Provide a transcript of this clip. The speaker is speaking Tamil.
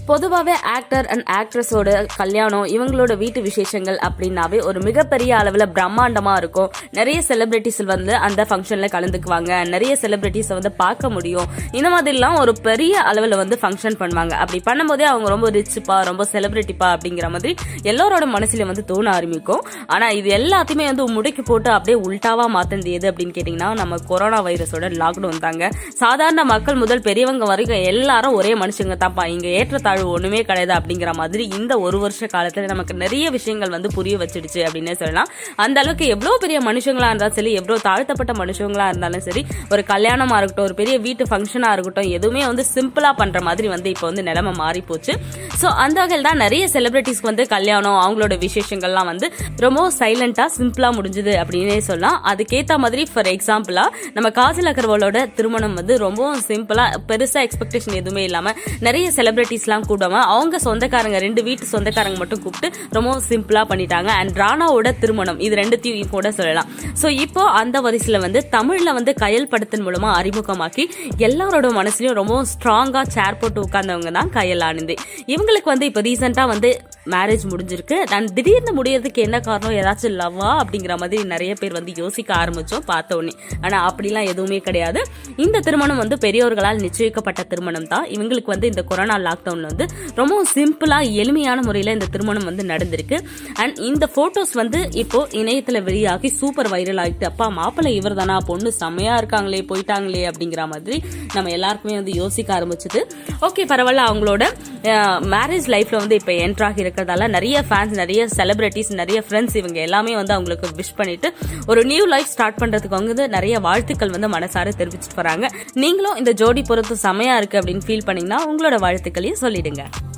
பொதுவாகவே ஆக்டர் அண்ட் ஆக்ட்ரஸோட கல்யாணம் இவங்களோட வீட்டு விசேஷங்கள் அப்படின்னாவே ஒரு மிகப்பெரிய அளவில் பிரம்மாண்டமா இருக்கும் நிறைய செலிபிரிட்டிஸ் வந்து அந்த ஃபங்க்ஷன்ல கலந்துக்குவாங்க நிறைய செலிபிரிட்டிஸை வந்து பார்க்க முடியும் இந்த மாதிரிலாம் ஒரு பெரிய அளவில் வந்து ஃபங்க்ஷன் பண்ணுவாங்க அப்படி பண்ணும்போதே அவங்க ரொம்ப ரிச்சுப்பா ரொம்ப செலிபிரிட்டிப்பா அப்படிங்கிற மாதிரி எல்லாரோட மனசுலயும் வந்து தோண ஆரம்பிக்கும் ஆனா இது எல்லாத்தையுமே வந்து முடுக்கி போட்டு அப்படியே உல்டாவா மாத்தது எது அப்படின்னு கேட்டீங்கன்னா நம்ம கொரோனா வைரஸோட லாக்டவுன் தாங்க சாதாரண மக்கள் முதல் பெரியவங்க வரைக்கும் எல்லாரும் ஒரே மனுஷங்க தான்ப்பா இங்க ஏற்றத்தாழ்வு ஒண்ணுமே கிடையாது அப்படிங்கிற மாதிரி இந்த ஒரு வருஷ காலத்துல நமக்கு நிறைய விஷயங்கள் வந்து புரிய வச்சிடுச்சு அப்படின்னே சொல்லலாம் அந்த அளவுக்கு எவ்வளவு பெரிய மனுஷங்களா இருந்தாலும் சரி எவ்வளவு தாழ்த்தப்பட்ட மனுஷங்களா இருந்தாலும் சரி ஒரு கல்யாணமா இருக்கட்டும் ஒரு பெரிய வீட்டு ஃபங்க்ஷனா இருக்கட்டும் எதுவுமே வந்து சிம்பிளா பண்ற மாதிரி வந்து இப்போ வந்து நிலைமை மாறி போச்சு ஸோ அந்த வகையில் தான் நிறைய செலிபிரிட்டிஸ்க்கு வந்து கல்யாணம் அவங்களோட விசேஷங்கள்லாம் வந்து ரொம்ப சைலண்டா சிம்பிளா முடிஞ்சுது அப்படின்னே சொல்லலாம் அதுக்கேத்த மாதிரி ஃபார் எக்ஸாம்பிளா நம்ம காஜல் அகர்வாலோட திருமணம் வந்து ரொம்பவும் சிம்பிளா பெருசா எக்ஸ்பெக்டேஷன் எதுவுமே இல்லாம நிறைய செலிபிரிட்டிஸ்லாம் கூடாம அவங்க சொந்தக்காரங்க ரெண்டு வீட்டு சொந்தக்காரங்க மட்டும் கூப்பிட்டு ரொம்பவும் சிம்பிளா பண்ணிட்டாங்க அண்ட் ராணாவோட திருமணம் இது ரெண்டுத்தையும் கூட சொல்லலாம் ஸோ இப்போ அந்த வரிசையில வந்து தமிழ்ல வந்து கயல் படத்தின் மூலமா அறிமுகமாக்கி எல்லாரோட மனசுலயும் ரொம்பவும் ஸ்ட்ராங்கா சேர் போட்டு உட்கார்ந்தவங்க தான் கயல் ஆனந்தி இவங்களுக்கு வந்து இப்போ ரீசெண்டா வந்து மேரேஜ் முடிஞ்சிருக்கு அண்ட் திடீர்னு முடியறதுக்கு என்ன காரணம் ஏதாச்சும் லவ்வா அப்படிங்கிற மாதிரி நிறைய பேர் வந்து யோசிக்க ஆரம்பிச்சோம் பார்த்த உடனே ஆனா அப்படிலாம் எதுவுமே கிடையாது இந்த திருமணம் வந்து பெரியோர்களால் நிச்சயிக்கப்பட்ட திருமணம் தான் இவங்களுக்கு வந்து இந்த கொரோனா லாக்டவுன்ல வந்து ரொம்பவும் சிம்பிளா எளிமையான முறையில இந்த திருமணம் வந்து நடந்திருக்கு அண்ட் இந்த போட்டோஸ் வந்து இப்போ இணையத்துல வெளியாகி சூப்பர் வைரல் ஆகிட்டு அப்பா மாப்பிள்ளை இவர் தானா பொண்ணு செம்மையா இருக்காங்களே போயிட்டாங்களே அப்படிங்கிற மாதிரி நம்ம எல்லாருக்குமே வந்து யோசிக்க ஆரம்பிச்சது ஓகே பரவாயில்ல அவங்களோட மேரேஜ் லைஃப்ல வந்து இப்போ என்ட்ரு ஆகி இருக்கிறதால நிறைய ஃபேன்ஸ் நிறைய செலிபிரிட்டிஸ் நிறைய ஃப்ரெண்ட்ஸ் இவங்க எல்லாமே வந்து அவங்களுக்கு விஷ் பண்ணிட்டு ஒரு நியூ லைஃப் ஸ்டார்ட் பண்றதுக்கு வந்து நிறைய வாழ்த்துக்கள் வந்து மனசார தெரிவிச்சிட்டு போறாங்க நீங்களும் இந்த ஜோடி பொறுத்து செமையா இருக்கு அப்படின்னு ஃபீல் பண்ணீங்கன்னா உங்களோட வாழ்த்துக்களையும் சொல்லிடுங்க